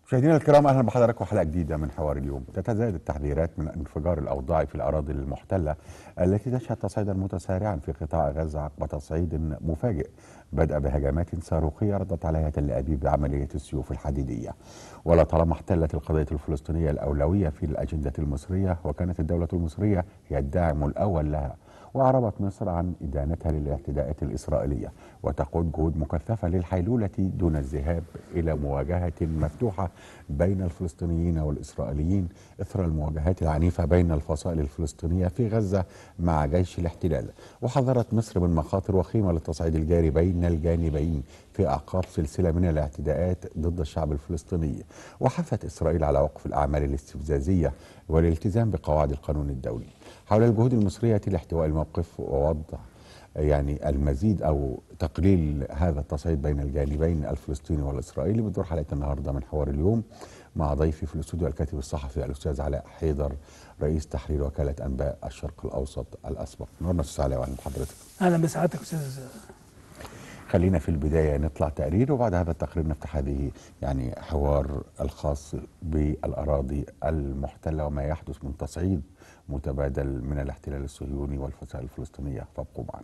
مشاهدينا الكرام اهلا بحضراتكم حلقه جديده من حوار اليوم تتزايد التحذيرات من انفجار الاوضاع في الاراضي المحتله التي تشهد تصعيدا متسارعا في قطاع غزه عقب تصعيد مفاجئ بدا بهجمات صاروخيه ردت عليها تل ابيب بعمليه السيوف الحديديه ولطالما احتلت القضيه الفلسطينيه الاولويه في الاجنده المصريه وكانت الدوله المصريه هي الداعم الاول لها وأعربت مصر عن إدانتها للاعتداءات الإسرائيلية وتقود جهود مكثفة للحيلولة دون الذهاب إلى مواجهة مفتوحة بين الفلسطينيين والإسرائيليين إثر المواجهات العنيفة بين الفصائل الفلسطينية في غزة مع جيش الاحتلال وحذرت مصر من مخاطر وخيمة للتصعيد الجاري بين الجانبين في أعقاب سلسلة من الاعتداءات ضد الشعب الفلسطيني وحثت إسرائيل على وقف الأعمال الاستفزازية والالتزام بقواعد القانون الدولي حول الجهود المصرية لاحتواء الموقف ووضع يعني المزيد او تقليل هذا التصعيد بين الجانبين الفلسطيني والاسرائيلي بتدور حلقه النهارده من حوار اليوم مع ضيفي في الاستوديو الكاتب الصحفي الاستاذ علاء حيدر رئيس تحرير وكاله انباء الشرق الاوسط الاسبق نورنا استاذ علاء واهلا بحضرتك اهلا بسعادتك استاذ خلينا في البدايه نطلع تقرير وبعد هذا التقرير نفتح هذه يعني حوار الخاص بالاراضي المحتله وما يحدث من تصعيد متبادل من الاحتلال الصهيوني والفصائل الفلسطينيه فابقوا معنا.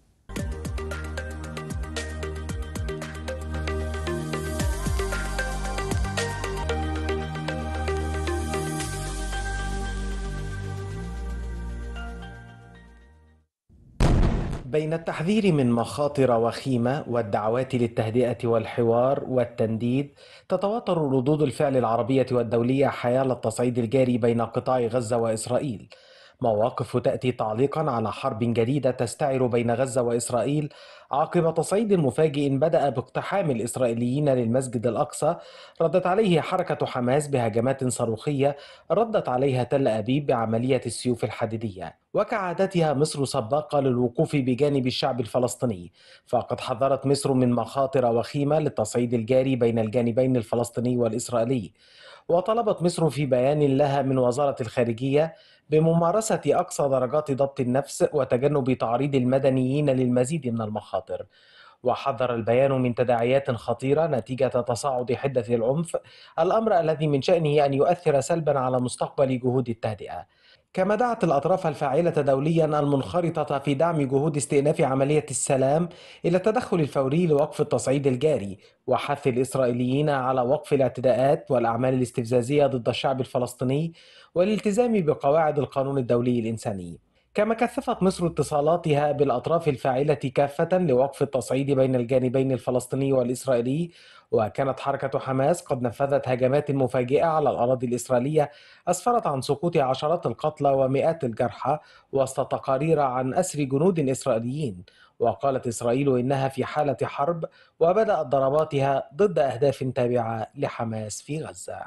بين التحذير من مخاطر وخيمة والدعوات للتهدئة والحوار والتنديد تتواتر ردود الفعل العربية والدولية حيال التصعيد الجاري بين قطاع غزة وإسرائيل مواقف تأتي تعليقا على حرب جديدة تستعر بين غزة وإسرائيل عقب تصعيد مفاجئ بدأ باقتحام الإسرائيليين للمسجد الأقصى ردت عليه حركة حماس بهجمات صاروخية ردت عليها تل أبيب بعملية السيوف الحديدية وكعادتها مصر سباقة للوقوف بجانب الشعب الفلسطيني فقد حذرت مصر من مخاطر وخيمة للتصعيد الجاري بين الجانبين الفلسطيني والإسرائيلي وطلبت مصر في بيان لها من وزارة الخارجية بممارسة أقصى درجات ضبط النفس وتجنب تعريض المدنيين للمزيد من المخاطر وحذر البيان من تداعيات خطيرة نتيجة تصاعد حدة العنف الأمر الذي من شأنه أن يؤثر سلبا على مستقبل جهود التهدئة كما دعت الأطراف الفاعلة دوليا المنخرطة في دعم جهود استئناف عملية السلام إلى التدخل الفوري لوقف التصعيد الجاري وحث الإسرائيليين على وقف الاعتداءات والأعمال الاستفزازية ضد الشعب الفلسطيني والالتزام بقواعد القانون الدولي الإنساني كما كثفت مصر اتصالاتها بالأطراف الفاعلة كافة لوقف التصعيد بين الجانبين الفلسطيني والإسرائيلي وكانت حركة حماس قد نفذت هجمات مفاجئة على الأراضي الإسرائيلية أسفرت عن سقوط عشرات القتلى ومئات الجرحى وسط تقارير عن أسر جنود إسرائيليين وقالت إسرائيل إنها في حالة حرب وبدأت ضرباتها ضد أهداف تابعة لحماس في غزة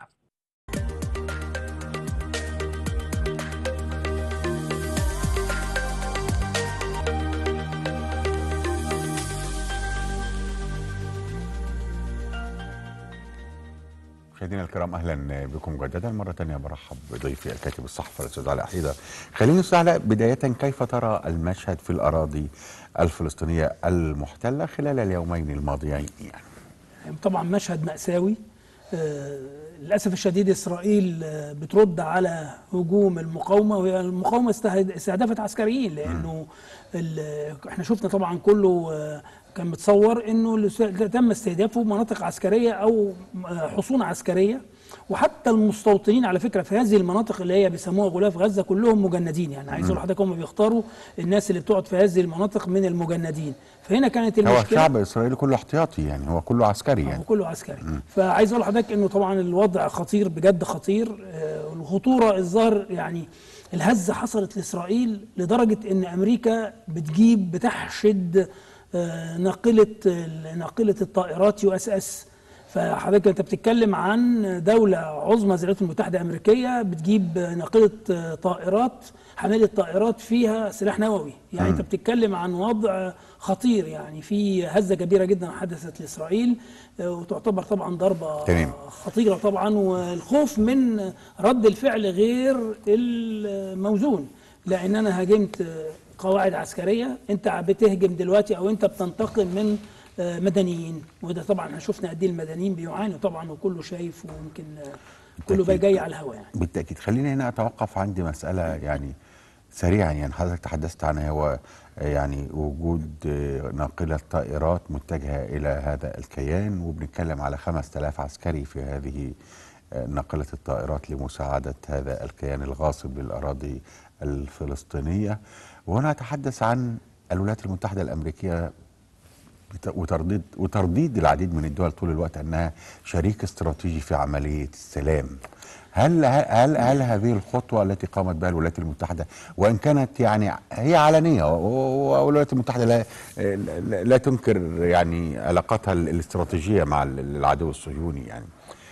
مشاهدينا الكرام اهلا بكم مجددا مره ثانيه برحب بضيفي الكاتب الصحفي الاستاذ علاء حيدر خلينا استاذ علاء بدايه كيف ترى المشهد في الاراضي الفلسطينيه المحتله خلال اليومين الماضيين يعني طبعا مشهد مأساوي آه للأسف الشديد إسرائيل آه بترد على هجوم المقاومة وهي المقاومة استهدفت عسكريين لأنه احنا شفنا طبعا كله آه كان متصور انه تم استهدافه مناطق عسكريه او حصون عسكريه وحتى المستوطنين على فكره في هذه المناطق اللي هي بيسموها غلاف غزه كلهم مجندين يعني عايز اقول لحضرتك هم بيختاروا الناس اللي بتقعد في هذه المناطق من المجندين فهنا كانت المشكله هو الشعب الاسرائيلي كله احتياطي يعني هو كله عسكري يعني هو كله عسكري مم. فعايز اقول لحضرتك انه طبعا الوضع خطير بجد خطير آه الخطوره الظاهر يعني الهزه حصلت لاسرائيل لدرجه ان امريكا بتجيب بتحشد ناقله ناقله الطائرات يو اس اس فحضرتك انت بتتكلم عن دوله عظمى زي الولايات المتحده الامريكيه بتجيب ناقله طائرات حامله طائرات فيها سلاح نووي يعني م. انت بتتكلم عن وضع خطير يعني في هزه كبيره جدا حدثت لاسرائيل وتعتبر طبعا ضربه تمام. خطيره طبعا والخوف من رد الفعل غير الموزون لان انا هاجمت قواعد عسكريه انت بتهجم دلوقتي او انت بتنتقم من آه، مدنيين وده طبعا شفنا قد ايه المدنيين بيعانوا طبعا وكله شايف ويمكن آه، كله بقى جاي على الهواء يعني بالتأكيد خليني هنا أتوقف عندي مسألة يعني سريعا يعني حضرتك تحدثت عنها هو يعني وجود ناقلة طائرات متجهة إلى هذا الكيان وبنتكلم على 5000 عسكري في هذه ناقلة الطائرات لمساعدة هذا الكيان الغاصب للأراضي الفلسطينية وهنا أتحدث عن الولايات المتحدة الأمريكية بت- وترديد وترديد العديد من الدول طول الوقت انها شريك استراتيجي في عمليه السلام. هل هل هل هذه الخطوه التي قامت بها الولايات المتحده وان كانت يعني هي علنيه و- و- والولايات المتحده لا لا- لا تنكر يعني علاقتها ال- الاستراتيجيه مع ال- العدو الصهيوني يعني.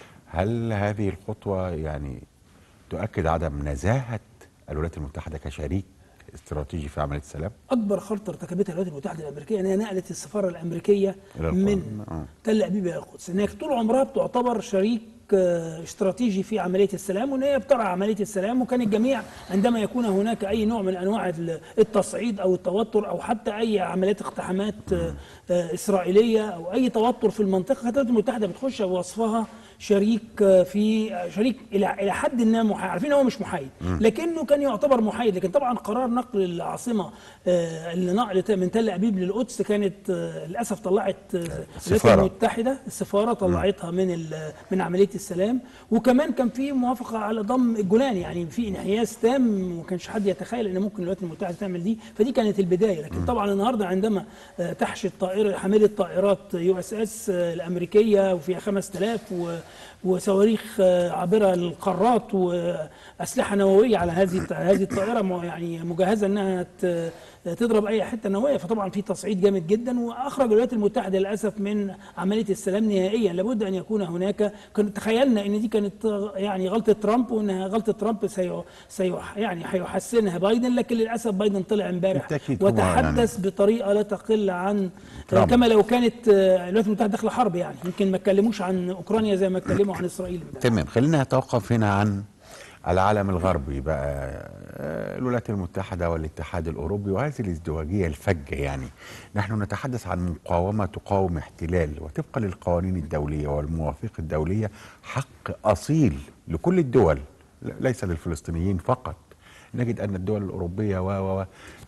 هل هذه الخطوه يعني تؤكد عدم نزاهه الولايات المتحده كشريك استراتيجي في عمليه السلام؟ اكبر غلطه ارتكبتها الولايات المتحده الامريكيه ان هي نقلت السفاره الامريكيه إلى من القدس. آه. تل ابيب الى القدس ان هي طول عمرها بتعتبر شريك آه، استراتيجي في عمليه السلام وان هي بترعى عمليه السلام وكان الجميع عندما يكون هناك اي نوع من انواع ال- التصعيد او التوتر او حتى اي عمليات اقتحامات آه، آه، اسرائيليه او اي توتر في المنطقه كانت الولايات المتحده بتخش بوصفها شريك آه، في آه، شريك الى الى حد ما محايد عارفين هو مش محايد لكنه كان يعتبر محايد لكن طبعا قرار نقل العاصمه آه، النقل من تل ابيب للقدس كانت آه، للاسف طلعت آه، الولايات السفارة. المتحده السفاره طلعتها من ال- من عمليه السلام وكمان كان في موافقه على ضم الجولان يعني في انحياز تام وما كانش حد يتخيل ان ممكن الولايات المتحده تعمل دي فدي كانت البدايه لكن طبعا النهارده عندما آه، تحشد طائره حامله طائرات يو اس اس الامريكيه وفيها 5000 و وصواريخ آه، عابره للقارات واسلحه نوويه على هذه هذه الطائره م- يعني مجهزه انها ت- تضرب اي حته نوويه فطبعا في تصعيد جامد جدا واخرج الولايات المتحده للاسف من عمليه السلام نهائيا لابد ان يكون هناك كنا تخيلنا ان دي كانت آه، يعني غلطه ترامب وانها غلطه ترامب سي سي يعني هيحسنها بايدن لكن للاسف بايدن طلع امبارح بالتأكيد هو وتحدث بطريقه لا تقل عن ترامب. كما لو كانت آه، الولايات المتحده داخله حرب يعني يمكن ما اتكلموش عن اوكرانيا زي ما اتكلموا عن اسرائيل امبارح. تمام خلينا نتوقف هنا عن العالم الغربي بقى آه، الولايات المتحدة والاتحاد الأوروبي وهذه الازدواجية الفجة يعني نحن نتحدث عن مقاومة تقاوم احتلال وطبقا للقوانين الدولية والمواثيق الدولية حق أصيل لكل الدول ل- ليس للفلسطينيين فقط نجد أن الدول الأوروبية و و و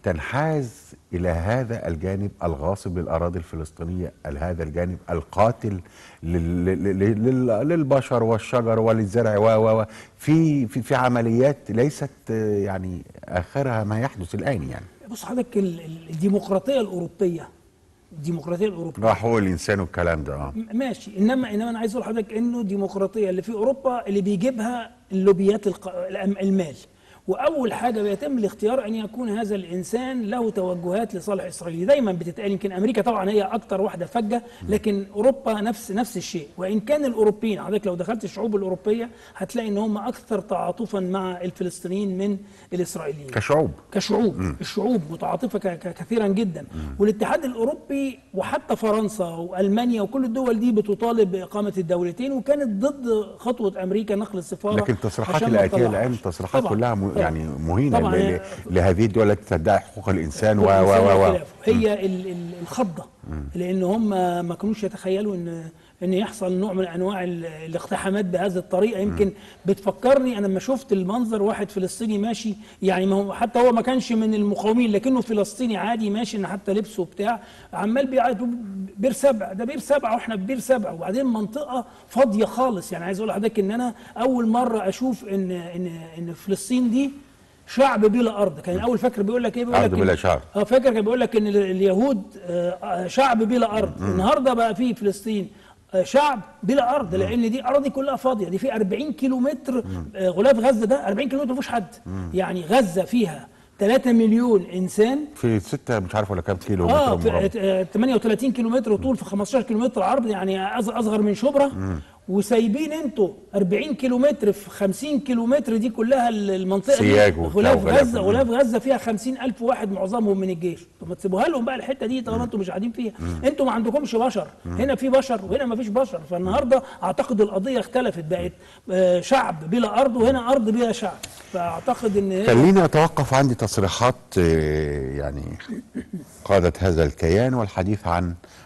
تنحاز إلى هذا الجانب الغاصب للأراضي الفلسطينية ال- هذا الجانب القاتل لل- لل- لل- للبشر والشجر وللزرع و و و في في في عمليات ليست آه، يعني آخرها ما يحدث الآن يعني بص حضرتك ال- ال- الديمقراطيه الاوروبيه الديمقراطيه الاوروبيه راح هو الإنسان والكلام ده اه م- ماشي انما انما انا عايز اقول لحضرتك انه الديمقراطيه اللي في اوروبا اللي بيجيبها اللوبيات الق- الأم- المال واول حاجه بيتم الاختيار ان يكون هذا الانسان له توجهات لصالح اسرائيل دايما بتتقال يمكن امريكا طبعا هي اكتر واحده فجه لكن اوروبا نفس نفس الشيء وان كان الاوروبيين حضرتك لو دخلت الشعوب الاوروبيه هتلاقي ان هم اكثر تعاطفا مع الفلسطينيين من الاسرائيليين كشعوب كشعوب الشعوب متعاطفه ك- ك- كثيرا جدا والاتحاد الاوروبي وحتى فرنسا والمانيا وكل الدول دي بتطالب باقامه الدولتين وكانت ضد خطوه امريكا نقل السفاره لكن التصريحات عشان ما الآتية تطلعهاش. الآن تصريحات طبعاً، كلها م- طبعاً. يعني مهينة طبعاً ل- هي- ل- لهذه الدول التي تدعي حقوق الإنسان و و الإنسان و و وخلافه. هي ال- ال- الخضه لان هم ما كانوش يتخيلوا ان ان يحصل نوع من انواع ال- الاقتحامات بهذه الطريقه يمكن بتفكرني انا لما شفت المنظر واحد فلسطيني ماشي يعني ما هو حتى هو ما كانش من المقاومين لكنه فلسطيني عادي ماشي ان حتى لبسه بتاع عمال بيعيط بيقول بير سبع ده بير سبع واحنا في بير سبع وبعدين منطقه فاضيه خالص يعني عايز اقول لحضرتك ان انا اول مره اشوف ان ان ان فلسطين دي شعب بلا ارض كان اول فاكر بيقول لك ايه بيقول أرض لك بلا إن- شعب. اه فاكر كان بيقول لك ان ال- اليهود آه، آه، شعب بلا ارض النهارده بقى في فلسطين آه، شعب بلا ارض لان دي اراضي كلها فاضيه دي في 40 كيلو متر آه، غلاف غزه ده 40 كيلو متر ما فيهوش حد يعني غزه فيها 3 مليون انسان في ستة مش عارف ولا كام كيلو اه متر مربع. في آه، 38 كيلو متر طول في 15 كيلو متر عرض يعني أص- اصغر من شبرا وسايبين انتوا 40 كيلو متر في 50 كيلو متر دي كلها ال- المنطقه سياج دي وبتاع غلاف وغلاف. غزه غلاف غزه فيها 50 الف واحد معظمهم من الجيش طب ما تسيبوها لهم بقى الحته دي طالما انتوا مش قاعدين فيها انتوا ما عندكمش بشر هنا في بشر وهنا ما فيش بشر فالنهارده اعتقد القضيه اختلفت بقت آه، شعب بلا ارض وهنا ارض بلا شعب فاعتقد ان هي خليني اتوقف عندي تصريحات آه، يعني قادة هذا الكيان والحديث عن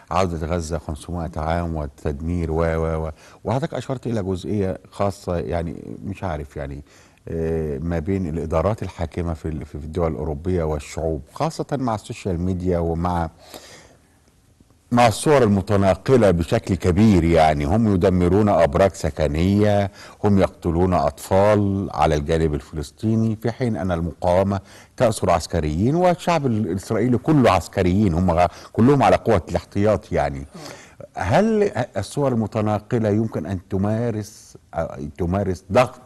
عودة غزة 500 عام والتدمير و و و وحضرتك أشرت إلى جزئية خاصة يعني مش عارف يعني آه، ما بين الإدارات الحاكمة في ال- في الدول الأوروبية والشعوب خاصة مع السوشيال ميديا ومع مع الصور المتناقلة بشكل كبير يعني هم يدمرون أبراج سكنية هم يقتلون أطفال على الجانب الفلسطيني في حين أن المقاومة تأسر عسكريين والشعب الإسرائيلي كله عسكريين هم غ- كلهم على قوة الاحتياط يعني هل الصور المتناقلة يمكن أن تمارس أو تمارس ضغط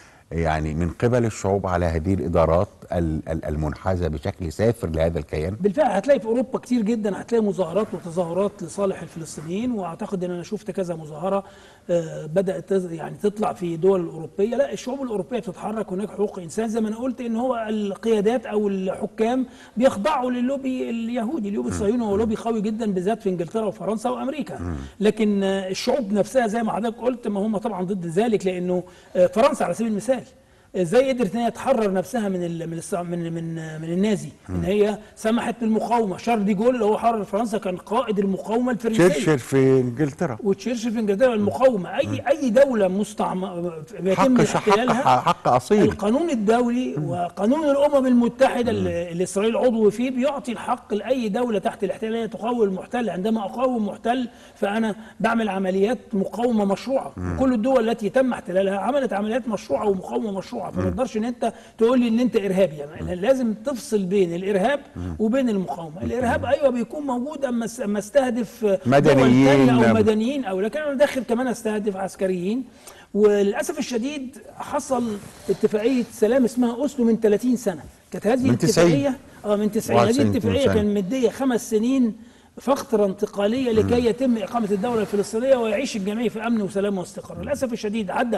يعني من قبل الشعوب على هذه الإدارات ال- ال- المنحازة بشكل سافر لهذا الكيان؟ بالفعل هتلاقي في اوروبا كتير جدا هتلاقي مظاهرات وتظاهرات لصالح الفلسطينيين واعتقد ان انا شفت كذا مظاهره آه، بدات تز- يعني تطلع في دول اوروبيه لا الشعوب الاوروبيه بتتحرك هناك حقوق انسان زي ما انا قلت ان هو القيادات او الحكام بيخضعوا للوبي اليهودي اللوبي الصهيوني هو لوبي قوي جدا بالذات في انجلترا وفرنسا وامريكا لكن آه، الشعوب نفسها زي ما حضرتك قلت ما هم طبعا ضد ذلك لانه آه، فرنسا على سبيل المثال ازاي قدرت ان هي تحرر نفسها من ال من الس- من من من النازي ان هي سمحت بالمقاومه شارل دي جول اللي هو حرر فرنسا كان قائد المقاومه الفرنسيه تشرشر في انجلترا وتشرشل في انجلترا المقاومه اي اي دوله مستعمر بيتم حق حق احتلالها حق اصيل القانون الدولي وقانون الامم المتحده اللي اللي اسرائيل عضو فيه بيعطي الحق لاي دوله تحت الاحتلال هي تقاوم المحتل عندما اقاوم محتل فانا بعمل عمليات مقاومه مشروعه كل الدول التي تم احتلالها عملت عمليات مشروعه ومقاومه مشروعه فما تقدرش ان انت تقول لي ان انت ارهابي يعني لازم تفصل بين الارهاب وبين المقاومه الارهاب ايوه بيكون موجود اما س- اما استهدف دول مدنيين. تانية او مدنيين او لكن انا داخل كمان استهدف عسكريين وللاسف الشديد حصل اتفاقيه سلام اسمها اوسلو من 30 سنه كانت هذه من 90. الاتفاقيه اه من 90 هذه 91 الاتفاقيه سنة. كان مديه خمس سنين فترة انتقالية لكي يتم إقامة الدولة الفلسطينية ويعيش الجميع في أمن وسلام واستقرار للأسف الشديد عدى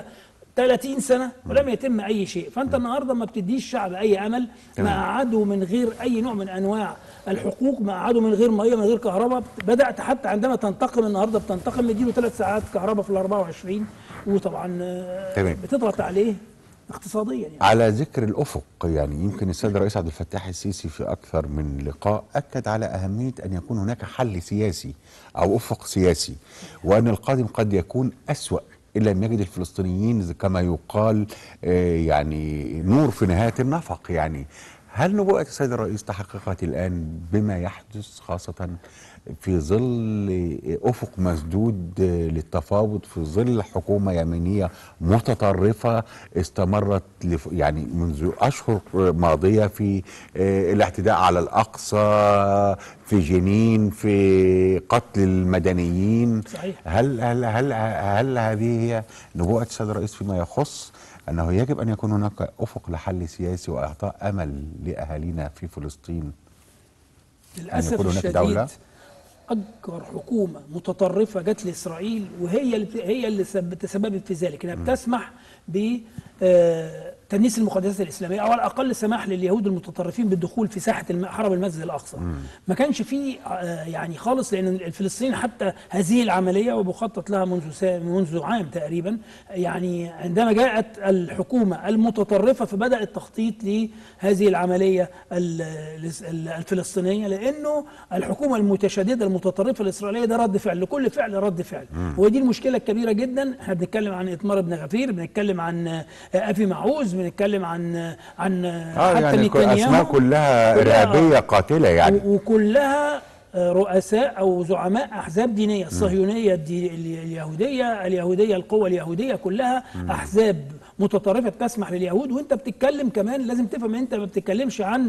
30 سنة ولم يتم أي شيء فأنت النهاردة ما بتديش الشعب أي أمل ما قعدوا من غير أي نوع من أنواع الحقوق ما قعدوا من غير مية من غير كهرباء بدأت حتى عندما تنتقم النهاردة بتنتقم مديله ثلاث ساعات كهرباء في ال 24 وطبعا آه، تمام. بتضغط عليه اقتصاديا يعني على ذكر الافق يعني يمكن السيد الرئيس عبد الفتاح السيسي في اكثر من لقاء اكد على اهميه ان يكون هناك حل سياسي او افق سياسي وان القادم قد يكون اسوا ان لم يجد الفلسطينيين كما يقال آه، يعني نور في نهايه النفق يعني هل نبوءه السيد الرئيس تحققت الان بما يحدث خاصه في ظل افق مسدود للتفاوض في ظل حكومه يمينيه متطرفه استمرت لف يعني منذ اشهر ماضيه في آه، الاعتداء على الاقصى في جنين في قتل المدنيين صحيح. هل هل هل هل هذه هي نبوءه السيد الرئيس فيما يخص انه يجب ان يكون هناك افق لحل سياسي واعطاء امل لاهالينا في فلسطين للاسف يكون هناك الشديد دولة؟ اكبر حكومه متطرفه جت لاسرائيل وهي اللي هي اللي سب- تسببت في ذلك انها بتسمح ب آه، تدنيس المقدسات الاسلاميه او على الاقل سماح لليهود المتطرفين بالدخول في ساحه الم- حرم المسجد الاقصى ما كانش فيه آه، يعني خالص لان الفلسطينيين حتى هذه العمليه ومخطط لها منذ سا- منذ عام تقريبا يعني عندما جاءت الحكومه المتطرفه فبدا التخطيط لهذه العمليه ال- ال- الفلسطينيه لانه الحكومه المتشدده المتطرفه الاسرائيليه ده رد فعل لكل فعل رد فعل ودي المشكله الكبيره جدا احنا بنتكلم عن اتمار بن غفير بنتكلم عن آه، ابي معوز بنتكلم عن آه، عن آه، اه حتى يعني كل- نتنياهو اسماء كلها كلها- ارهابيه قاتله يعني و- وكلها آه، رؤساء او زعماء احزاب دينيه الصهيونيه الدي ال- اليهوديه اليهوديه القوى اليهوديه كلها احزاب متطرفه تسمح لليهود وانت بتتكلم كمان لازم تفهم انت ما بتتكلمش عن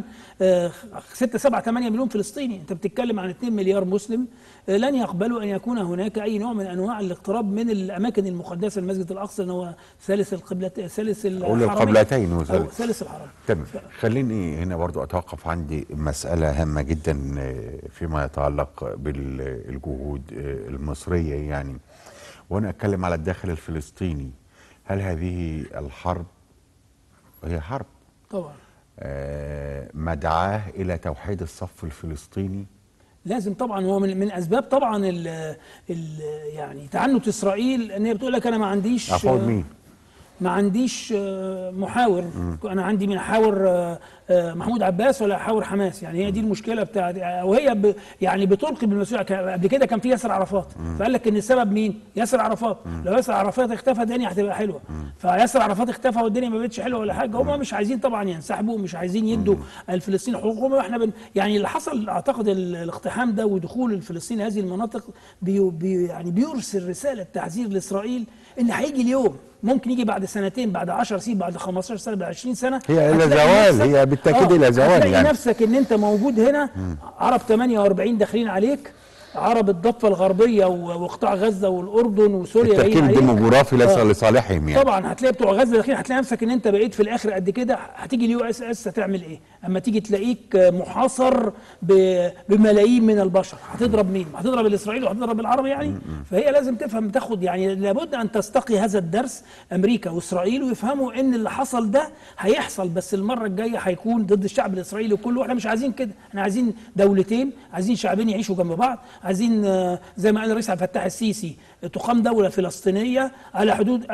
6 7 8 مليون فلسطيني انت بتتكلم عن 2 مليار مسلم آه، لن يقبلوا ان يكون هناك اي نوع من انواع الاقتراب من الاماكن المقدسه المسجد الاقصى ان هو ثالث القبلتين ثالث أقول الحرمين القبلتين أو وثالث. ثالث الحرم تمام خليني هنا برضو اتوقف عندي مسألة هامة جدا آه، فيما يتعلق بالجهود آه، المصرية يعني وانا اتكلم على الداخل الفلسطيني هل هذه الحرب هي حرب طبعا آه، مدعاه الى توحيد الصف الفلسطيني لازم طبعا هو من من اسباب طبعا ال ال يعني تعنت اسرائيل ان هي بتقول لك انا ما عنديش افاوض مين؟ ما عنديش آه، محاور انا عندي من احاور آه، آه، محمود عباس ولا احاور حماس يعني هي دي المشكله بتاعت وهي ب يعني بتلقي بالمسؤوليه كان- قبل كده كان في ياسر عرفات فقال لك ان السبب مين ياسر عرفات لو ياسر عرفات اختفى الدنيا هتبقى حلوه فياسر عرفات اختفى والدنيا ما بقتش حلوه ولا حاجه هم مش عايزين طبعا ينسحبوا مش عايزين يدوا الفلسطينيين حقوقهم واحنا بن يعني اللي حصل اعتقد ال- الاقتحام ده ودخول الفلسطيني هذه المناطق بي بي يعني بيرسل رساله تحذير لاسرائيل ان هيجي اليوم ممكن يجي بعد سنتين بعد 10 سنين بعد 15 سنه بعد 20 سنه هي إلى هتلاقي زوال، نفسك- هي بالتأكيد إلى زوال هتلاقي يعني. نفسك ان انت موجود هنا عرب 48 داخلين عليك عرب الضفه الغربيه و- وقطاع غزه والاردن وسوريا التركيب جايين عليك. الديموغرافي ليس آه. لصالحهم يعني طبعا هتلاقي بتوع غزه داخلين هتلاقي نفسك ان انت بقيت في الاخر قد كده هتيجي اليو اس اس هتعمل ايه؟ اما تيجي تلاقيك محاصر ب- بملايين من البشر هتضرب مين؟ هتضرب الاسرائيلي وهتضرب العربي يعني؟ فهي لازم تفهم تاخد يعني لابد ان تستقي هذا الدرس امريكا واسرائيل ويفهموا ان اللي حصل ده هيحصل بس المره الجايه هيكون ضد الشعب الاسرائيلي كله واحنا مش عايزين كده احنا عايزين دولتين عايزين شعبين يعيشوا جنب بعض عايزين آه، زي ما قال الرئيس عبد الفتاح السيسي تقام دوله فلسطينيه على حدود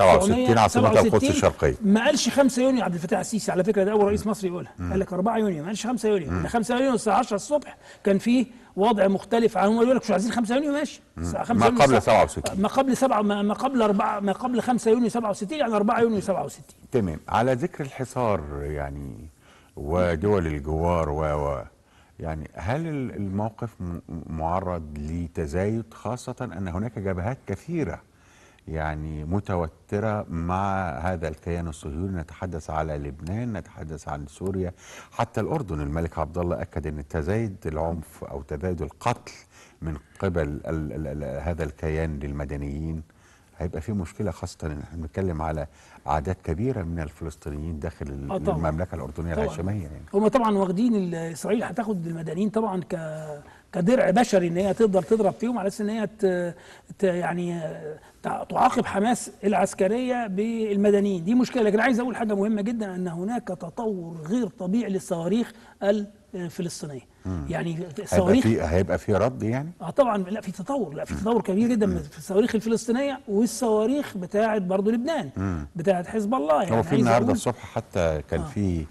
67 عاصمتها القدس 1967 الشرقية. ما قالش 5 يونيو عبد الفتاح السيسي على فكره ده اول رئيس مصري يقولها قال لك 4 يونيو ما قالش 5 يونيو لأن 5 يونيو الساعه 10 الصبح كان فيه وضع مختلف عن هم يقول لك مش عايزين 5 يونيو ماشي الساعة 5 ما يونيو قبل الساعة- 67. ما قبل 7 ما ما قبل 4 ما قبل 5 يونيو 67 يعني 4 يونيو 67 تمام على ذكر الحصار يعني ودول الجوار و و يعني هل ال- الموقف م- معرض لتزايد خاصة أن هناك جبهات كثيرة يعني متوترة مع هذا الكيان الصهيوني نتحدث على لبنان نتحدث عن سوريا حتى الأردن الملك عبد الله أكد أن تزايد العنف أو تزايد القتل من قبل ال ال ال هذا الكيان للمدنيين هيبقى في مشكله خاصه ان احنا بنتكلم على اعداد كبيره من الفلسطينيين داخل ال- آه طبعاً. المملكه الاردنيه طبعاً. الهاشميه يعني هم طبعا واخدين ال- اسرائيل هتاخد المدنيين طبعا ك كدرع بشري ان هي تقدر تضرب فيهم على اساس ان هي ت... ت... يعني آه، تع- تعاقب حماس العسكريه بالمدنيين دي مشكله لكن عايز اقول حاجه مهمه جدا ان هناك تطور غير طبيعي للصواريخ الفلسطينيه يعني هيبقى الصواريخ في هيبقى في رد يعني اه طبعا لا في تطور لا في تطور كبير جدا في الصواريخ الفلسطينيه والصواريخ بتاعه برضه لبنان بتاعه حزب الله يعني هو في عايز النهارده أقول- الصبح حتى كان في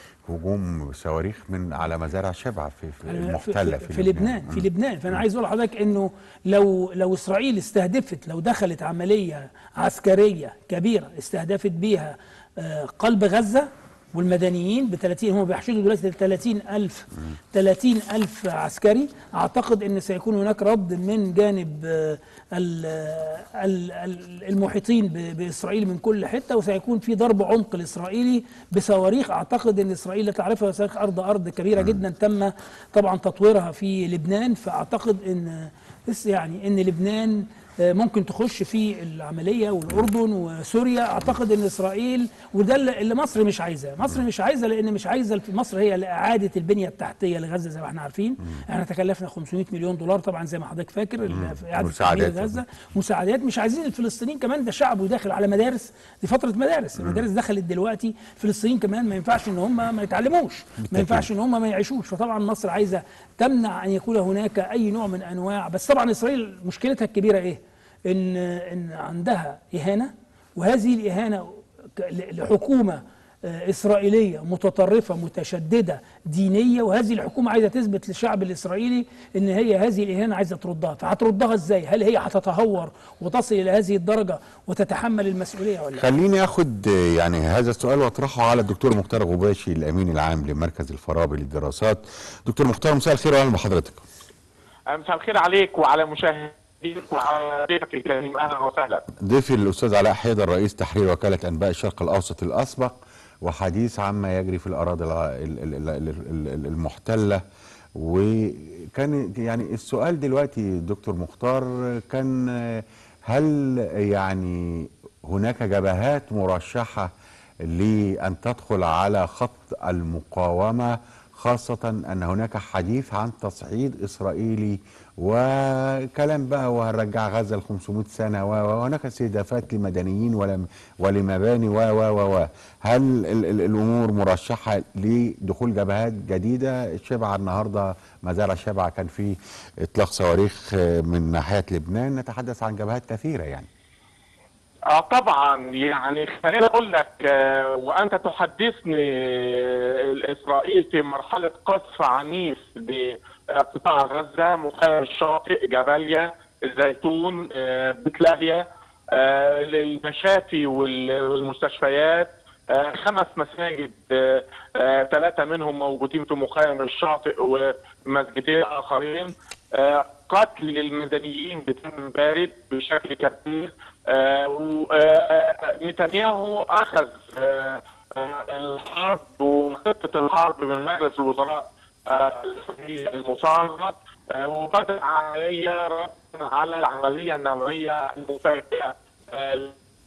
هجوم صواريخ من على مزارع شبعه في, في في, المحتله في, في لبنان في مم. لبنان فانا عايز اقول لحضرتك انه لو لو اسرائيل استهدفت لو دخلت عمليه عسكريه كبيره استهدفت بيها آه، قلب غزه والمدنيين ب 30 هم بيحشدوا دلوقتي 30 ألف 30 ألف عسكري أعتقد أن سيكون هناك رد من جانب آه، ال- ال- ال- المحيطين ب- بإسرائيل من كل حتة وسيكون في ضرب عمق الإسرائيلي بصواريخ أعتقد أن إسرائيل لا تعرفها صواريخ أرض أرض كبيرة جدا تم طبعا تطويرها في لبنان فأعتقد أن بس يعني أن لبنان آه، ممكن تخش في العمليه والاردن وسوريا اعتقد ان اسرائيل وده اللي اللي مصر مش عايزاه مصر مش عايزه لان مش عايزه الف- مصر هي لاعاده البنيه التحتيه لغزه زي ما احنا عارفين احنا تكلفنا 500 مليون دولار طبعا زي ما حضرتك فاكر ال- في اعاده مساعدات. تحميل غزه مساعدات مش عايزين الفلسطينيين كمان ده شعب وداخل على مدارس دي فتره مدارس المدارس دخلت دلوقتي الفلسطينيين كمان ما ينفعش ان هم ما يتعلموش ما بالتأكيد. ينفعش ان هم ما يعيشوش فطبعا مصر عايزه تمنع ان يكون هناك اي نوع من انواع بس طبعا اسرائيل مشكلتها الكبيره ايه ان ان عندها اهانه وهذه الاهانه ك- ل- لحكومه آه، إسرائيلية متطرفة متشددة دينية وهذه الحكومة عايزة تثبت للشعب الإسرائيلي إن هي هذه الإهانة عايزة تردها فهتردها إزاي؟ هل هي هتتهور وتصل إلى هذه الدرجة وتتحمل المسؤولية ولا لا؟ خليني اخد آه، يعني هذا السؤال واطرحه على الدكتور مختار غباشي الامين العام لمركز الفارابي للدراسات دكتور مختار مساء الخير واهلا بحضرتك مساء الخير عليك وعلى مشاهديك وعلى ضيفك الكريم اهلا وسهلا ضيفي الاستاذ علاء حيدر رئيس تحرير وكاله انباء الشرق الاوسط الاسبق وحديث عما يجري في الاراضي الع- ال- ال- ال- ال- ال- المحتله وكان يعني السؤال دلوقتي دكتور مختار كان آه، هل يعني هناك جبهات مرشحه لان تدخل على خط المقاومه خاصة أن هناك حديث عن تصعيد إسرائيلي وكلام بقى وهنرجع غزة ل 500 سنة و- و- وهناك استهدافات لمدنيين ولم- ولمباني و و و و هل ال ال الأمور مرشحة لدخول جبهات جديدة شبعة النهاردة مزارع شبعة كان في إطلاق صواريخ آه، من ناحية لبنان نتحدث عن جبهات كثيرة يعني اه طبعا يعني خليني اقول لك آه وانت تحدثني آه، اسرائيل في مرحله قصف عنيف لقطاع غزه مخيم الشاطئ جباليا الزيتون آه بتلاهيا آه للمشافي وال- والمستشفيات آه خمس مساجد آه آه ثلاثه منهم موجودين في مخيم الشاطئ ومسجدين اخرين آه قتل المدنيين بتم بارد بشكل كبير آه، و- آه، آه، نتنياهو اخذ آه، آه، الحرب وخطه الحرب من مجلس الوزراء آه، المصارعه آه، وبدا عمليه رد على العمليه النوعيه المفاجئه آه،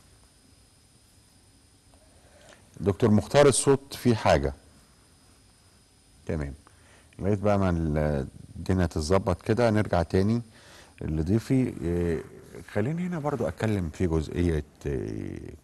دكتور مختار الصوت فيه حاجة تمام لغاية بقى ما ال- الدنيا تتظبط كده نرجع تاني لضيفي إيه، خليني هنا برضو أتكلم في جزئية إيه،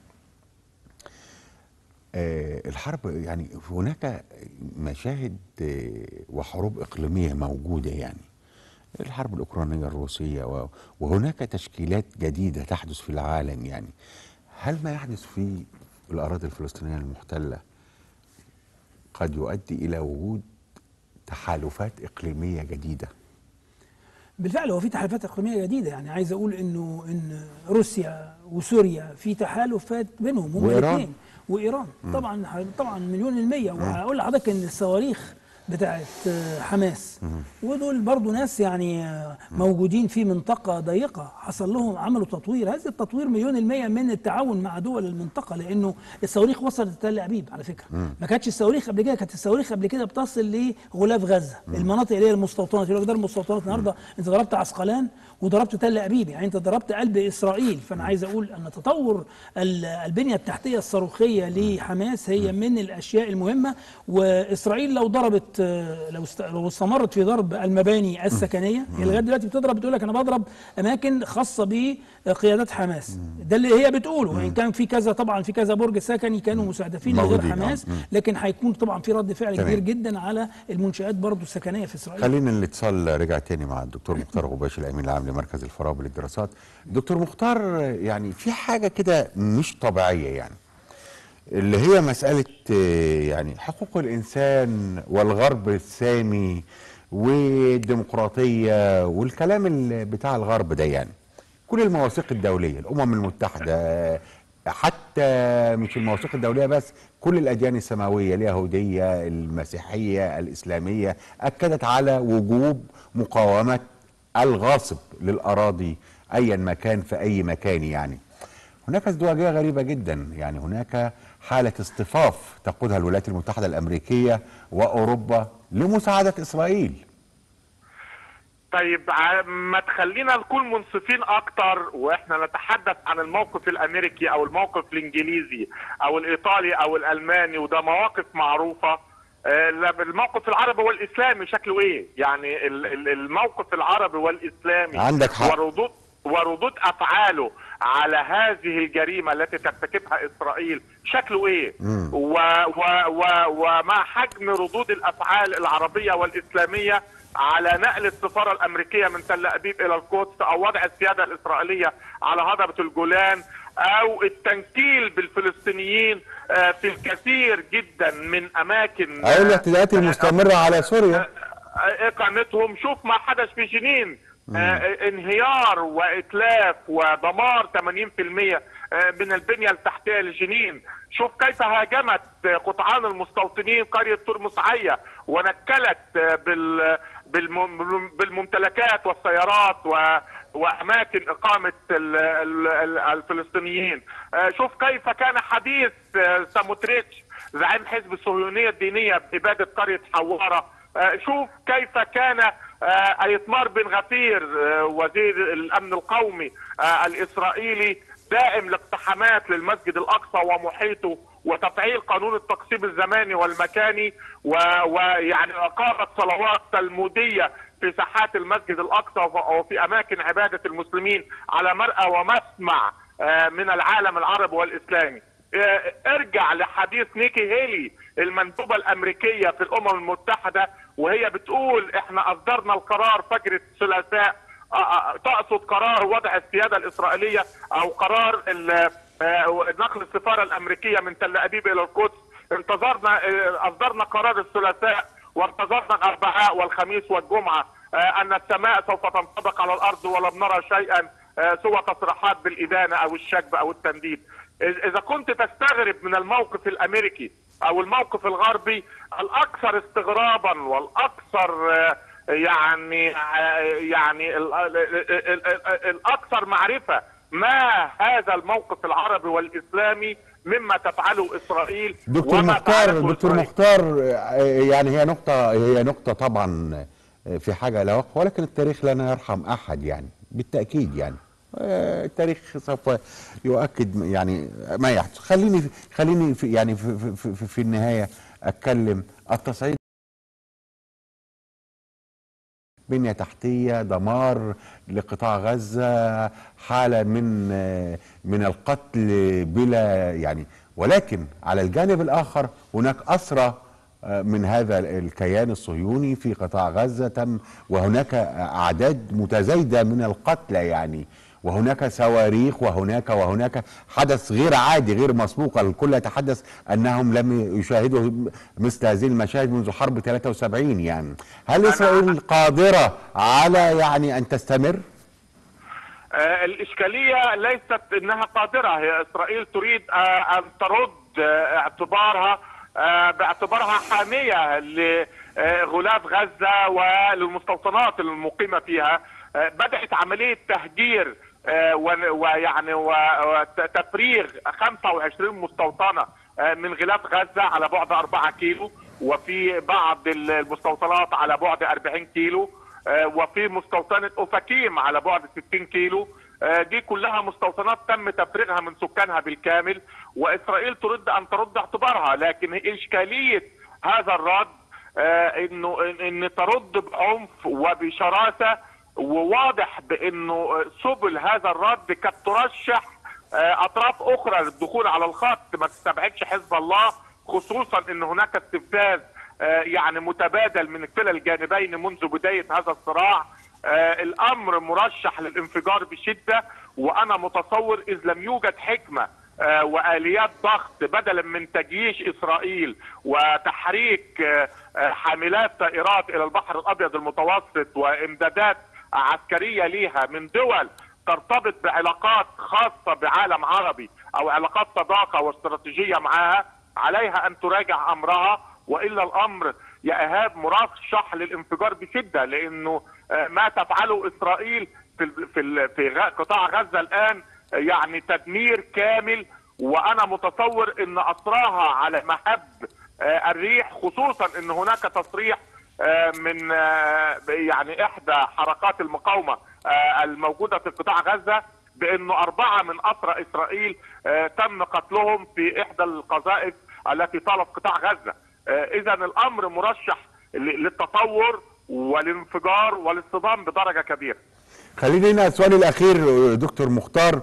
آه، الحرب يعني هناك مشاهد آه، وحروب إقليمية موجودة يعني الحرب الأوكرانية الروسية و- وهناك تشكيلات جديدة تحدث في العالم يعني هل ما يحدث في الأراضي الفلسطينية المحتلة قد يؤدي إلى وجود تحالفات إقليمية جديدة بالفعل هو في تحالفات اقليميه جديده يعني عايز اقول انه ان روسيا وسوريا في تحالفات بينهم هم وإيران. الاثنين وايران طبعا طبعا مليون المية وهقول لحضرتك ان الصواريخ بتاعت آه، حماس ودول برضو ناس يعني آه، موجودين في منطقة ضيقة حصل لهم عملوا تطوير هذا التطوير مليون المية من التعاون مع دول المنطقة لأنه الصواريخ وصلت تل أبيب على فكرة ما كانتش الصواريخ قبل كده كانت الصواريخ قبل كده بتصل لغلاف غزة المناطق اللي هي المستوطنات يقول لك ده المستوطنات النهارده أنت ضربت عسقلان وضربت تل أبيب يعني أنت ضربت قلب إسرائيل فأنا عايز أقول أن تطور ال- البنية التحتية الصاروخية لحماس هي من الأشياء المهمة وإسرائيل لو ضربت آه، لو است- لو استمرت في ضرب المباني السكنية هي لغاية دلوقتي بتضرب بتقول لك أنا بضرب أماكن خاصة بقيادات حماس ده اللي هي بتقوله وإن كان في كذا طبعا في كذا برج سكني كانوا مستهدفين لغير موجودين، آه. حماس مم. لكن هيكون طبعا في رد فعل تمام. كبير جدا على المنشآت برضو السكنية في إسرائيل خلينا الاتصال رجع تاني مع الدكتور مختار غباشي الامين العام لمركز الفارابي للدراسات دكتور مختار يعني في حاجه كده مش طبيعيه يعني اللي هي مساله آه، يعني حقوق الانسان والغرب السامي والديمقراطيه والكلام اللي بتاع الغرب ده يعني كل المواثيق الدوليه الامم المتحده حتى مش المواثيق الدوليه بس كل الاديان السماويه اليهوديه المسيحيه الاسلاميه اكدت على وجوب مقاومه الغاصب للاراضي ايا ما كان في اي مكان يعني هناك ازدواجيه غريبه جدا يعني هناك حاله اصطفاف تقودها الولايات المتحده الامريكيه واوروبا لمساعده اسرائيل طيب ع- ما تخلينا نكون منصفين اكتر واحنا نتحدث عن الموقف الامريكي او الموقف الانجليزي او الايطالي او الالماني وده مواقف معروفه آه، لا، الموقف العربي والاسلامي شكله ايه؟ يعني ال- ال- الموقف العربي والاسلامي عندك حق. وردود وردود افعاله على هذه الجريمه التي ترتكبها اسرائيل شكله ايه؟ و و و ومع حجم ردود الافعال العربيه والاسلاميه على نقل السفاره الامريكيه من تل ابيب الى القدس او وضع السياده الاسرائيليه على هضبه الجولان او التنكيل بالفلسطينيين آه، في الكثير جدا من اماكن او الاعتداءات آه، المستمره على سوريا اقامتهم شوف ما حدث في جنين آه انهيار واتلاف ودمار 80% آه، من البنيه التحتيه لجنين شوف كيف هاجمت آه، قطعان المستوطنين قريه ترمس عيه ونكلت آه، بال بالم- بالممتلكات والسيارات و واماكن اقامه ال- ال- ال- الفلسطينيين آه، شوف كيف كان حديث آه، ساموتريتش زعيم حزب الصهيونيه الدينيه باباده قريه حواره آه، شوف كيف كان آه، ايتمار بن غفير آه، وزير الامن القومي آه، الاسرائيلي دائم الاقتحامات للمسجد الاقصى ومحيطه وتفعيل قانون التقسيم الزماني والمكاني و- ويعني اقامه صلوات تلموديه في ساحات المسجد الاقصى وف- وفي اماكن عباده المسلمين على مرأى ومسمع آه، من العالم العربي والاسلامي آه، ارجع لحديث نيكي هيلي المندوبة الأمريكية في الأمم المتحدة وهي بتقول احنا أصدرنا القرار فجر الثلاثاء آه، آه، تقصد قرار وضع السياده الاسرائيليه او قرار ال- آه، نقل السفاره الامريكيه من تل ابيب الى القدس انتظرنا آه، اصدرنا قرار الثلاثاء وانتظرنا الاربعاء والخميس والجمعه آه، ان السماء سوف تنطبق على الارض ولم نرى شيئا آه، سوى تصريحات بالادانه او الشكب او التنديد إذ- اذا كنت تستغرب من الموقف الامريكي او الموقف الغربي الاكثر استغرابا والاكثر آه، يعني آه، يعني ال- ال- ال- ال- ال- الاكثر معرفه ما هذا الموقف العربي والاسلامي مما تفعله اسرائيل دكتور وما مختار فعلته دكتور إسرائيل. مختار آه، يعني هي نقطة هي نقطة طبعا آه، في حاجة إلى وقف ولكن التاريخ لن يرحم أحد يعني بالتأكيد يعني آه، التاريخ سوف يؤكد يعني ما يحدث خليني خليني في يعني في, في, في, في النهاية أتكلم التصعيد بنية تحتية دمار لقطاع غزة حالة من آه، من القتل بلا يعني ولكن على الجانب الآخر هناك أسرى آه، من هذا الكيان الصهيوني في قطاع غزة تم وهناك أعداد متزايدة من القتلى يعني وهناك صواريخ وهناك وهناك حدث غير عادي غير مسبوق الكل يتحدث انهم لم يشاهدوا مثل هذه المشاهد منذ حرب 73 يعني هل اسرائيل قادره على يعني ان تستمر؟ آه، الإشكالية ليست أنها قادرة هي إسرائيل تريد آه، أن ترد آه، اعتبارها آه، باعتبارها حامية لغلاف غزة وللمستوطنات المقيمة فيها آه، بدأت عملية تهجير آه، ون- ويعني وتفريغ 25 مستوطنة آه، من غلاف غزة على بعد 4 كيلو وفي بعض المستوطنات على بعد 40 كيلو آه، وفي مستوطنة أوفاكيم على بعد 60 كيلو آه، دي كلها مستوطنات تم تفريغها من سكانها بالكامل وإسرائيل ترد أن ترد اعتبارها لكن إشكالية هذا الرد آه، انه إن- ان ترد بعنف وبشراسه وواضح بانه سبل هذا الرد كانت ترشح آه، اطراف اخرى للدخول على الخط ما تستبعدش حزب الله خصوصا ان هناك استفزاز آه، يعني متبادل من كلا الجانبين منذ بدايه هذا الصراع آه، الامر مرشح للانفجار بشده وانا متصور اذ لم يوجد حكمه آه، واليات ضغط بدلا من تجييش اسرائيل وتحريك آه، آه، حاملات طائرات الى البحر الابيض المتوسط وامدادات عسكريه ليها من دول ترتبط بعلاقات خاصه بعالم عربي او علاقات صداقه واستراتيجيه معها عليها ان تراجع امرها والا الامر يا ايهاب مرشح للانفجار بشده لانه آه، ما تفعله اسرائيل في ال- في ال- في غ- قطاع غزه الان آه، يعني تدمير كامل وانا متصور ان اسراها على مهب آه، الريح خصوصا ان هناك تصريح آه، من آه، يعني احدى حركات المقاومه آه، الموجوده في قطاع غزه بانه اربعه من اسرى اسرائيل آه، تم قتلهم في احدى القذائف التي طالت قطاع غزه اذا الامر مرشح ل- للتطور والانفجار والاصطدام بدرجه كبيره خليني هنا السؤال الاخير آه، دكتور مختار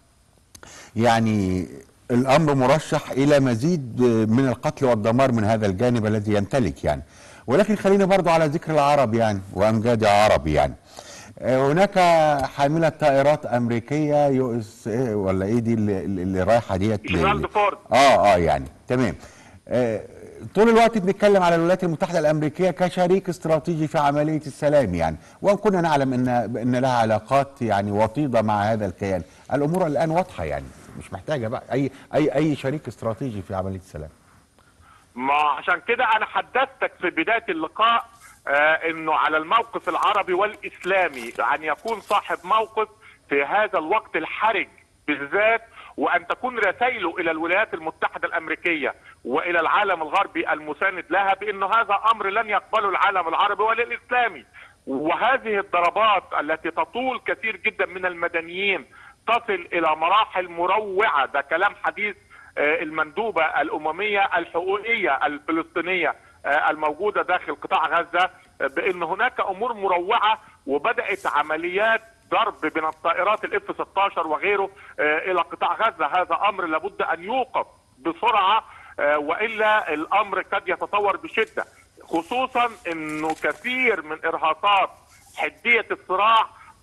يعني الامر مرشح الى مزيد آه، من القتل والدمار من هذا الجانب الذي يمتلك يعني ولكن خلينا برضو على ذكر العرب يعني وامجاد عرب يعني آه، هناك حاملة طائرات أمريكية يو اس إيه ولا إيه دي اللي, اللي رايحة ديت ل- جيرالد فورد. اه اه يعني تمام آه طول الوقت بنتكلم على الولايات المتحده الامريكيه كشريك استراتيجي في عمليه السلام يعني وان كنا نعلم ان ان لها علاقات يعني وطيده مع هذا الكيان الامور الان واضحه يعني مش محتاجه بقى اي اي اي شريك استراتيجي في عمليه السلام ما عشان كده انا حدثتك في بدايه اللقاء آه انه على الموقف العربي والاسلامي ان يكون صاحب موقف في هذا الوقت الحرج بالذات وان تكون رسائله الى الولايات المتحده الامريكيه والى العالم الغربي المساند لها بانه هذا امر لن يقبله العالم العربي ولا الاسلامي وهذه الضربات التي تطول كثير جدا من المدنيين تصل الى مراحل مروعه ده كلام حديث آه، المندوبة الأممية الحقوقية الفلسطينية آه، الموجودة داخل قطاع غزة آه، بأن هناك أمور مروعة وبدأت عمليات ضرب من الطائرات الاف 16 وغيره آه، إلى قطاع غزة هذا أمر لابد أن يوقف بسرعة آه، وإلا الأمر قد يتطور بشدة خصوصا أنه كثير من إرهاصات حدية الصراع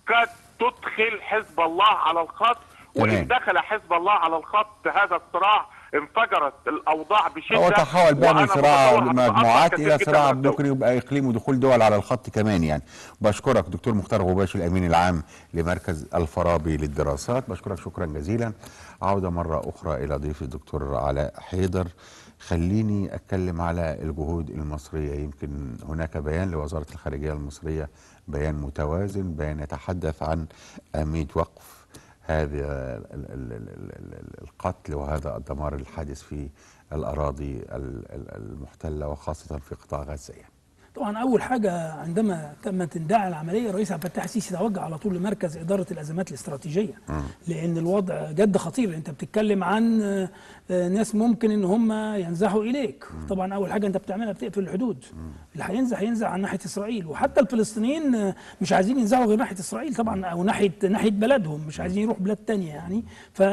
قد تدخل حزب الله على الخط تمام. وان دخل حزب الله على الخط هذا الصراع انفجرت الاوضاع بشده هو تحول بقى من وأنا صراع متصور هتتأثر مجموعات كتير الى جداً صراع بالدول. ممكن يبقى اقليم ودخول دول على الخط كمان يعني بشكرك دكتور مختار غباشي الامين العام لمركز الفارابي للدراسات بشكرك شكرا جزيلا عوده مره اخرى الى ضيفي الدكتور علاء حيدر خليني اتكلم على الجهود المصريه يمكن هناك بيان لوزاره الخارجيه المصريه بيان متوازن بيان يتحدث عن اهميه وقف هذا ال- ال- ال- ال- ال- القتل وهذا الدمار الحادث في الأراضي ال- ال- المحتلة وخاصة في قطاع غزة يعني. طبعا اول حاجه عندما تمت انداع العمليه الرئيس عبد الفتاح السيسي توجه على طول لمركز اداره الازمات الاستراتيجيه لان الوضع جد خطير انت بتتكلم عن آه، آه، ناس ممكن ان هم ينزحوا اليك طبعا اول حاجه انت بتعملها بتقفل الحدود اللي هينزح ينزح عن ناحيه اسرائيل وحتى الفلسطينيين آه، مش عايزين ينزحوا غير ناحيه اسرائيل طبعا او ناحيه ناحيه بلدهم مش عايزين يروحوا بلاد تانية يعني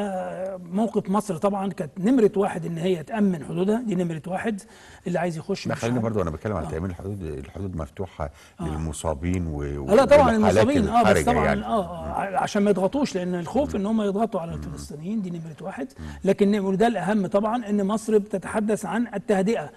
فموقف مصر طبعا كانت نمره واحد ان هي تامن حدودها دي نمره واحد اللي عايز يخش لا مش خليني عارف. برضو أنا بتكلم عن تأمين الحدود الحدود مفتوحة للمصابين و آه لا طبعا والحالات المصابين اه بس الحرجة طبعا يعني. اه آه، عشان ما يضغطوش لان الخوف ان هم يضغطوا على الفلسطينيين دي نمره واحد لكن وده الاهم طبعا ان مصر بتتحدث عن التهدئه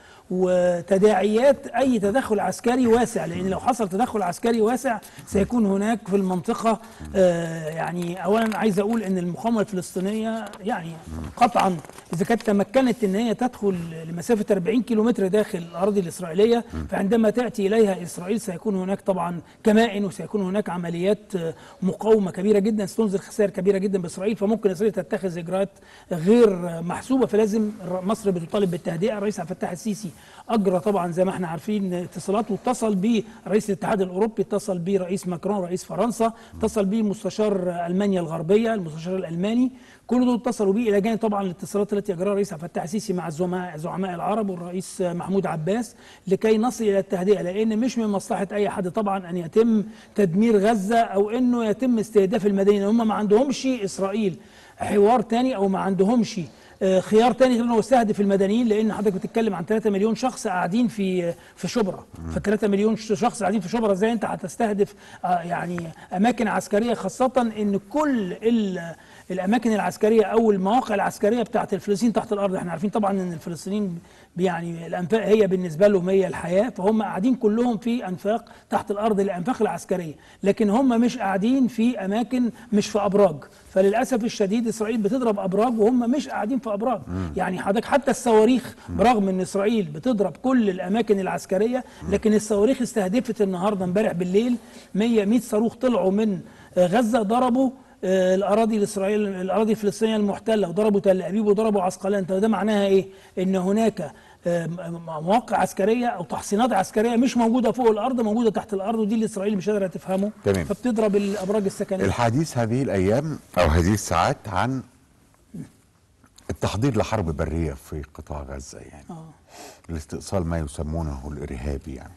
وتداعيات اي تدخل عسكري واسع لان لو حصل تدخل عسكري واسع سيكون هناك في المنطقه آه يعني اولا عايز اقول ان المقاومه الفلسطينيه يعني قطعا اذا كانت تمكنت ان هي تدخل لمسافه 40 كيلومتر داخل الاراضي الاسرائيليه فعندما تاتي اليها اسرائيل سيكون هناك طبعا كمائن وسيكون هناك عمليات آه، مقاومه كبيره جدا ستنزل خسائر كبيره جدا باسرائيل فممكن اسرائيل تتخذ اجراءات غير آه، محسوبه فلازم الر- مصر بتطالب بالتهدئه الرئيس عبد الفتاح السيسي اجرى طبعا زي ما احنا عارفين اتصالات واتصل برئيس الاتحاد الاوروبي اتصل برئيس ماكرون رئيس فرنسا اتصل بمستشار المانيا الغربيه المستشار الالماني كل دول اتصلوا بيه الى جانب طبعا الاتصالات التي اجراها الرئيس عبد الفتاح السيسي مع الزعماء زعماء العرب والرئيس محمود عباس لكي نصل الى التهدئه لان مش من مصلحه اي حد طبعا ان يتم تدمير غزه او انه يتم استهداف المدينه هم ما عندهمش اسرائيل حوار تاني او ما عندهمش آه، خيار تاني غير انه يستهدف المدنيين لان حضرتك بتتكلم عن 3 مليون شخص قاعدين في في شبرا ف 3 مليون شخص قاعدين في شبرا ازاي انت هتستهدف آه، يعني اماكن عسكريه خاصه ان كل ال- الاماكن العسكريه او المواقع العسكريه بتاعت الفلسطينيين تحت الارض احنا عارفين طبعا ان الفلسطينيين يعني الانفاق هي بالنسبه لهم هي الحياه فهم قاعدين كلهم في انفاق تحت الارض الانفاق العسكريه لكن هم مش قاعدين في اماكن مش في ابراج فللاسف الشديد اسرائيل بتضرب ابراج وهم مش قاعدين في ابراج يعني حضرتك حتى الصواريخ برغم ان اسرائيل بتضرب كل الاماكن العسكريه لكن الصواريخ استهدفت النهارده امبارح بالليل 100 100 صاروخ طلعوا من آه، غزه ضربوا آه، الاراضي الاسرائيل الاراضي الفلسطينيه المحتله وضربوا تل ابيب وضربوا عسقلان طب ده معناها ايه؟ ان هناك آه، م- مواقع عسكريه او تحصينات عسكريه مش موجوده فوق الارض موجوده تحت الارض ودي اللي اسرائيل مش قادره تفهمه تمام. فبتضرب الابراج السكنيه الحديث هذه الأيام أو هذه الساعات عن التحضير لحرب برية في قطاع غزة يعني آه. الاستئصال ما يسمونه الإرهابي يعني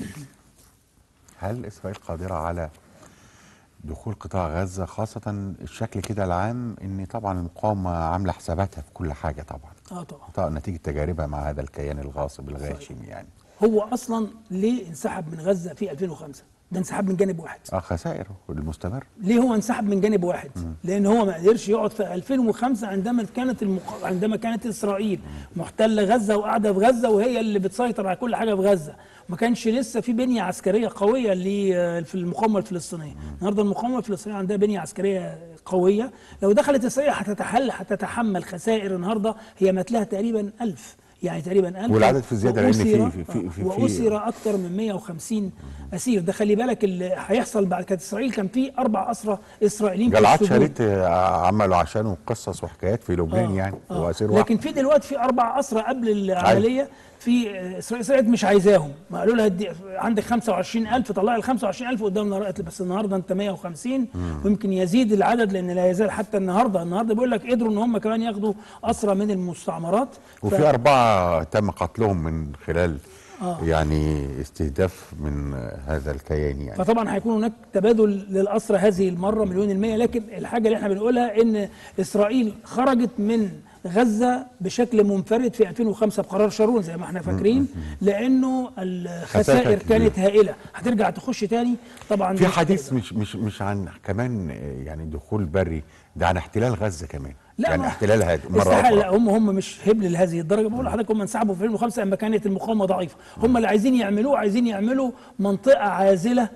هل إسرائيل قادرة على دخول قطاع غزة خاصة الشكل كده العام إن طبعا المقاومة عاملة حساباتها في كل حاجة طبعا اه طبعا طبعا نتيجة تجاربها مع هذا الكيان الغاصب الغاشم يعني هو اصلا ليه انسحب من غزه في 2005 ده انسحاب من جانب واحد اه خسائر المستمر ليه هو انسحب من جانب واحد لان هو ما قدرش يقعد في 2005 عندما كانت المق... عندما كانت اسرائيل محتله غزه وقاعده في غزه وهي اللي بتسيطر على كل حاجه في غزه ما كانش لسه في بنيه عسكريه قويه ل- في المقاومه الفلسطينيه النهارده المقاومه الفلسطينيه عندها بنيه عسكريه قويه لو دخلت اسرائيل هتتحل هتتحمل خسائر النهارده هي متلها تقريبا 1000 يعني تقريبا 1000 والعدد في زيادة لأن في- وأسر- في- في- في- واسر اكثر من 150 اسير ده خلي بالك اللي هيحصل بعد كانت اسرائيل كان في اربع اسرى اسرائيليين في جلعاد السجون. شريط آه، عملوا عشانه قصص وحكايات في لبنان يعني آه. واسير لكن واحد في دلوقتي في اربع اسرى قبل العمليه في آه، اسرائيل اسرائيل مش عايزاهم ما قالوا لها دي عندك 25000 طلعي ال 25000 قدامنا قالت بس النهارده انت 150 ويمكن يزيد العدد لان لا يزال حتى النهارده النهارده بيقول لك قدروا ان هم كمان ياخدوا اسرى من المستعمرات ف- وفي أربعة تم قتلهم من خلال آه. يعني استهداف من آه، هذا الكيان يعني فطبعا هيكون هناك تبادل للأسرى هذه المرة مليون المية لكن الحاجة اللي احنا بنقولها ان إسرائيل خرجت من غزه بشكل منفرد في 2005 بقرار شارون زي ما احنا فاكرين لانه الخسائر خسائر كبيرة. كانت هائله هترجع تخش تاني طبعا في مش حديث هتقدر. مش مش مش عن كمان آه، يعني دخول بري ده عن احتلال غزه كمان لا يعني ما- احتلال هاد مره استحال لا اخرى هم هم مش هبل لهذه الدرجه بقول لحضرتك هم انسحبوا في 2005 لما كانت المقاومه ضعيفه هم اللي عايزين يعملوه عايزين يعملوا منطقه عازله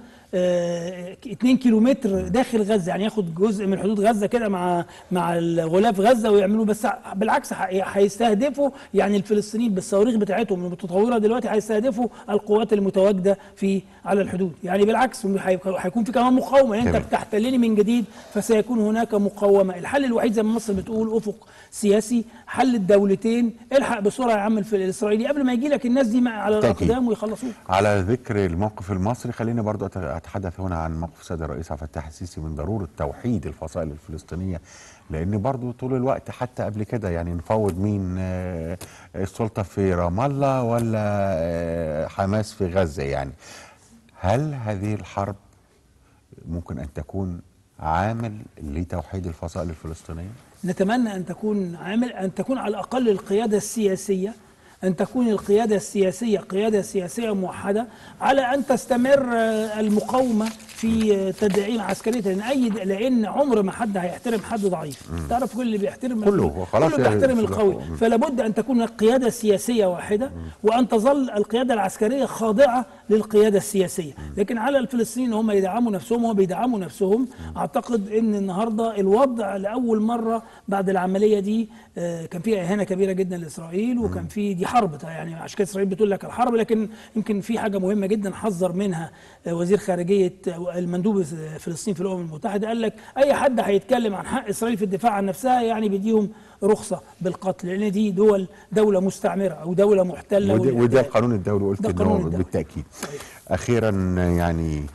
2 كيلومتر داخل غزه يعني ياخد جزء من حدود غزه كده مع مع الغلاف غزه ويعملوا بس بالعكس ح- هيستهدفوا يعني الفلسطينيين بالصواريخ بتاعتهم المتطوره دلوقتي هيستهدفوا القوات المتواجده في على الحدود يعني بالعكس هم هي- هيكون في كمان مقاومه يعني انت تمام. بتحتلني من جديد فسيكون هناك مقاومه الحل الوحيد زي ما مصر بتقول افق سياسي حل الدولتين الحق بسرعه يا عم الف- الاسرائيلي قبل ما يجي لك الناس دي مع- على بالتأكيد. الاقدام ويخلصوك على ذكر الموقف المصري خليني برضو أت- اتحدث هنا عن موقف السيد الرئيس عبد الفتاح السيسي من ضروره توحيد الفصائل الفلسطينيه لان برضو طول الوقت حتى قبل كده يعني نفوض مين آه، السلطه في رام الله ولا آه، حماس في غزه يعني هل هذه الحرب ممكن ان تكون عامل لتوحيد الفصائل الفلسطينيه؟ نتمنى ان تكون عامل ان تكون على الاقل القياده السياسيه ان تكون القياده السياسيه قياده سياسيه موحده على ان تستمر آه، المقاومه في آه، تدعيم عسكريه لان اي لان عمر ما حد هيحترم حد ضعيف تعرف كل اللي بيحترم كله، هو خلاص كله بيحترم يا- القوي مم. فلا بد ان تكون القياده السياسيه واحده وان تظل القياده العسكريه خاضعه للقياده السياسيه لكن على الفلسطينيين هم يدعموا نفسهم هم بيدعموا نفسهم اعتقد ان النهارده الوضع لاول مره بعد العمليه دي آه، كان فيها اهانه كبيره جدا لاسرائيل وكان في دي حرب يعني عشان كده اسرائيل بتقول لك الحرب لكن يمكن في حاجه مهمه جدا حذر منها آه، وزير خارجيه آه، المندوب فلسطين في الامم المتحده قال لك اي حد هيتكلم عن حق اسرائيل في الدفاع عن نفسها يعني بيديهم رخصه بالقتل لان دي دول دوله مستعمره او دوله محتله وده, وده والاحتلال. القانون الدولي قلت ده إن القانون هو الدولي. بالتاكيد صحيح. اخيرا يعني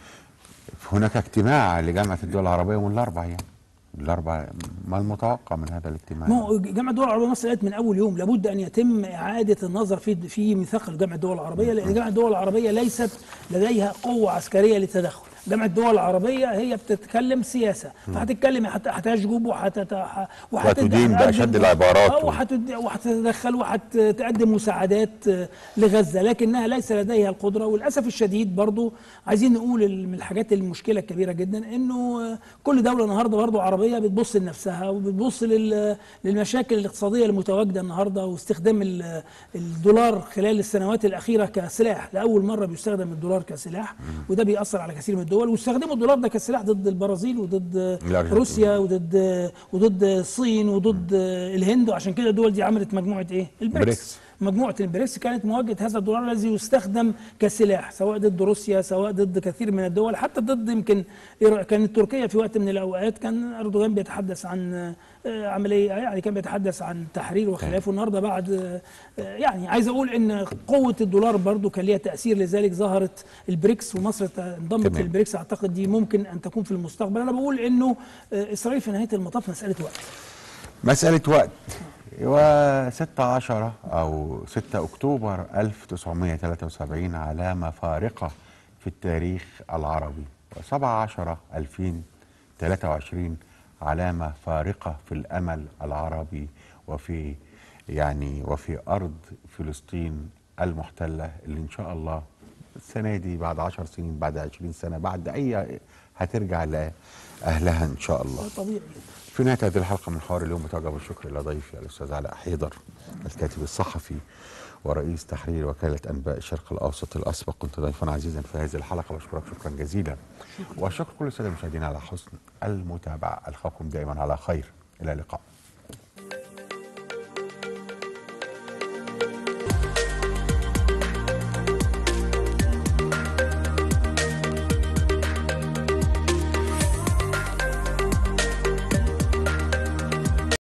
هناك اجتماع لجامعه الدول العربيه يوم الاربعاء يعني الاربعاء ما المتوقع من هذا الاجتماع؟ ما هو جامعه الدول العربيه مصر قالت من اول يوم لابد ان يتم اعاده النظر في في ميثاق جامعه الدول العربيه لان جامعه الدول العربيه ليست لديها قوه عسكريه للتدخل جامعه الدول العربيه هي بتتكلم سياسه فهتتكلم هت- هتشجب وهتت وتدين بأشد العبارات. وهتد- وهتتدخل وهتقدم مساعدات آه، لغزه لكنها ليس لديها القدره وللاسف الشديد برضو عايزين نقول ال- من الحاجات المشكله الكبيره جدا انه آه، كل دوله النهارده برضو عربيه بتبص لنفسها وبتبص لل- للمشاكل الاقتصاديه المتواجده النهارده واستخدام ال- الدولار خلال السنوات الاخيره كسلاح لاول مره بيستخدم الدولار كسلاح وده بيأثر على كثير من الدول واستخدموا الدولار ده كسلاح ضد البرازيل وضد الأرجنتين. روسيا وضد وضد الصين وضد الهند وعشان كده الدول دي عملت مجموعه ايه؟ البريكس بريكس. مجموعه البريكس كانت مواجهه هذا الدولار الذي يستخدم كسلاح سواء ضد روسيا سواء ضد كثير من الدول حتى ضد يمكن إيرا- كانت تركيا في وقت من الاوقات كان اردوغان بيتحدث عن آه، عمليه يعني كان بيتحدث عن تحرير وخلافه النهارده بعد آه، آه، يعني عايز اقول ان قوه الدولار برضو كان ليها تاثير لذلك ظهرت البريكس ومصر انضمت تمام. للبريكس اعتقد دي ممكن ان تكون في المستقبل انا بقول انه آه، اسرائيل في نهايه المطاف مساله وقت مسألة وقت و 16 أو 6 أكتوبر 1973 علامة فارقة في التاريخ العربي و7 10 2023 علامة فارقة في الأمل العربي وفي يعني وفي أرض فلسطين المحتلة اللي إن شاء الله السنة دي بعد 10 سنين بعد 20 سنة بعد أي هترجع لأهلها إن شاء الله طبيعي في نهاية هذه الحلقة من حوار اليوم بتوجه بالشكر إلى ضيفي الأستاذ علاء حيدر الكاتب الصحفي ورئيس تحرير وكالة أنباء الشرق الأوسط الأسبق كنت ضيفا عزيزا في هذه الحلقة بشكرك شكرا جزيلا وأشكر كل السادة المشاهدين على حسن المتابعة ألقاكم دائما على خير إلى اللقاء